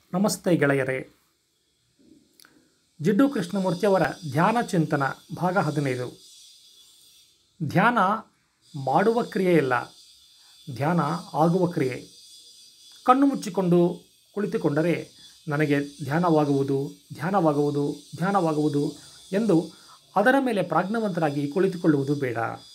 ನಮಸ್ತೆ ಗೆಳೆಯರೇ ಜಿಡ್ಡು ಕೃಷ್ಣಮೂರ್ತಿಯವರ ಧ್ಯಾನ ಚಿಂತನ ಭಾಗ ಹದಿನೈದು ಧ್ಯಾನ ಮಾಡುವ ಕ್ರಿಯೆಯಲ್ಲ ಧ್ಯಾನ ಆಗುವ ಕ್ರಿಯೆ ಕಣ್ಣು ಮುಚ್ಚಿಕೊಂಡು ಕುಳಿತುಕೊಂಡರೆ ನನಗೆ ಧ್ಯಾನವಾಗುವುದು ಧ್ಯಾನವಾಗುವುದು ಧ್ಯಾನವಾಗುವುದು ಎಂದು ಅದರ ಮೇಲೆ ಪ್ರಾಜ್ಞವಂತರಾಗಿ ಕುಳಿತುಕೊಳ್ಳುವುದು ಬೇಡ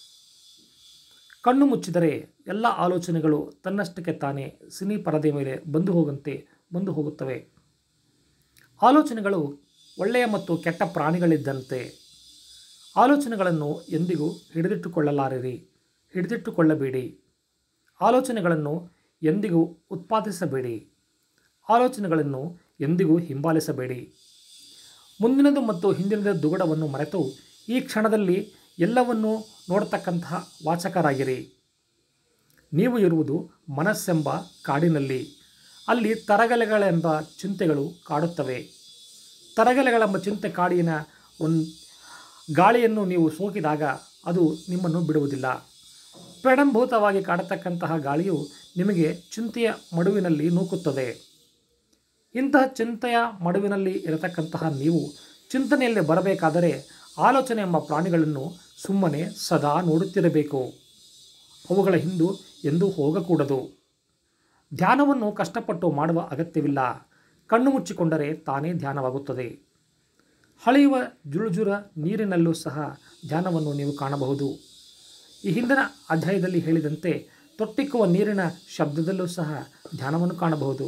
ಕಣ್ಣು ಮುಚ್ಚಿದರೆ ಎಲ್ಲ ಆಲೋಚನೆಗಳು ತನ್ನಷ್ಟಕ್ಕೆ ತಾನೇ ಸಿನಿ ಪರದೆ ಮೇಲೆ ಬಂದು ಹೋಗಂತೆ ಬಂದು ಹೋಗುತ್ತವೆ ಆಲೋಚನೆಗಳು ಒಳ್ಳೆಯ ಮತ್ತು ಕೆಟ್ಟ ಪ್ರಾಣಿಗಳಿದ್ದಂತೆ ಆಲೋಚನೆಗಳನ್ನು ಎಂದಿಗೂ ಹಿಡಿದಿಟ್ಟುಕೊಳ್ಳಲಾರಿರಿ ಹಿಡಿದಿಟ್ಟುಕೊಳ್ಳಬೇಡಿ ಆಲೋಚನೆಗಳನ್ನು ಎಂದಿಗೂ ಉತ್ಪಾದಿಸಬೇಡಿ ಆಲೋಚನೆಗಳನ್ನು ಎಂದಿಗೂ ಹಿಂಬಾಲಿಸಬೇಡಿ ಮುಂದಿನದು ಮತ್ತು ಹಿಂದಿನದ ದುಗುಡವನ್ನು ಮರೆತು ಈ ಕ್ಷಣದಲ್ಲಿ ಎಲ್ಲವನ್ನೂ ನೋಡತಕ್ಕಂತಹ ವಾಚಕರಾಗಿರಿ ನೀವು ಇರುವುದು ಮನಸ್ಸೆಂಬ ಕಾಡಿನಲ್ಲಿ ಅಲ್ಲಿ ತರಗಲೆಗಳೆಂಬ ಚಿಂತೆಗಳು ಕಾಡುತ್ತವೆ ತರಗಲೆಗಳೆಂಬ ಚಿಂತೆ ಕಾಡಿನ ಒಂದು ಗಾಳಿಯನ್ನು ನೀವು ಸೋಕಿದಾಗ ಅದು ನಿಮ್ಮನ್ನು ಬಿಡುವುದಿಲ್ಲ ಪ್ರಣಂಭೂತವಾಗಿ ಕಾಡತಕ್ಕಂತಹ ಗಾಳಿಯು ನಿಮಗೆ ಚಿಂತೆಯ ಮಡುವಿನಲ್ಲಿ ನೂಕುತ್ತದೆ ಇಂತಹ ಚಿಂತೆಯ ಮಡುವಿನಲ್ಲಿ ಇರತಕ್ಕಂತಹ ನೀವು ಚಿಂತನೆಯಲ್ಲಿ ಬರಬೇಕಾದರೆ ಆಲೋಚನೆ ಎಂಬ ಪ್ರಾಣಿಗಳನ್ನು ಸುಮ್ಮನೆ ಸದಾ ನೋಡುತ್ತಿರಬೇಕು ಅವುಗಳ ಹಿಂದು ಎಂದೂ ಹೋಗಕೂಡದು ಧ್ಯಾನವನ್ನು ಕಷ್ಟಪಟ್ಟು ಮಾಡುವ ಅಗತ್ಯವಿಲ್ಲ ಕಣ್ಣು ಮುಚ್ಚಿಕೊಂಡರೆ ತಾನೇ ಧ್ಯಾನವಾಗುತ್ತದೆ ಹಳೆಯುವ ಜುಳುಜುರ ನೀರಿನಲ್ಲೂ ಸಹ ಧ್ಯಾನವನ್ನು ನೀವು ಕಾಣಬಹುದು ಈ ಹಿಂದಿನ ಅಧ್ಯಾಯದಲ್ಲಿ ಹೇಳಿದಂತೆ ತೊಟ್ಟಿಕ್ಕುವ ನೀರಿನ ಶಬ್ದದಲ್ಲೂ ಸಹ ಧ್ಯಾನವನ್ನು ಕಾಣಬಹುದು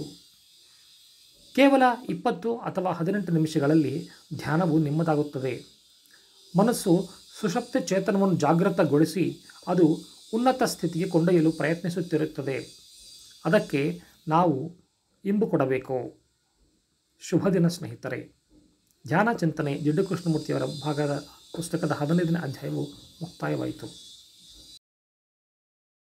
ಕೇವಲ ಇಪ್ಪತ್ತು ಅಥವಾ ಹದಿನೆಂಟು ನಿಮಿಷಗಳಲ್ಲಿ ಧ್ಯಾನವು ನಿಮ್ಮದಾಗುತ್ತದೆ ಮನಸ್ಸು ಸುಷಪ್ತ ಚೇತನವನ್ನು ಜಾಗೃತಗೊಳಿಸಿ ಅದು ಉನ್ನತ ಸ್ಥಿತಿಗೆ ಕೊಂಡೊಯ್ಯಲು ಪ್ರಯತ್ನಿಸುತ್ತಿರುತ್ತದೆ ಅದಕ್ಕೆ ನಾವು ಇಂಬು ಕೊಡಬೇಕು ಶುಭ ದಿನ ಸ್ನೇಹಿತರೆ ಧ್ಯಾನ ಚಿಂತನೆ ಜಿಡ್ಡು ಕೃಷ್ಣಮೂರ್ತಿಯವರ ಭಾಗದ ಪುಸ್ತಕದ ಹದಿನೈದನೇ ಅಧ್ಯಾಯವು ಮುಕ್ತಾಯವಾಯಿತು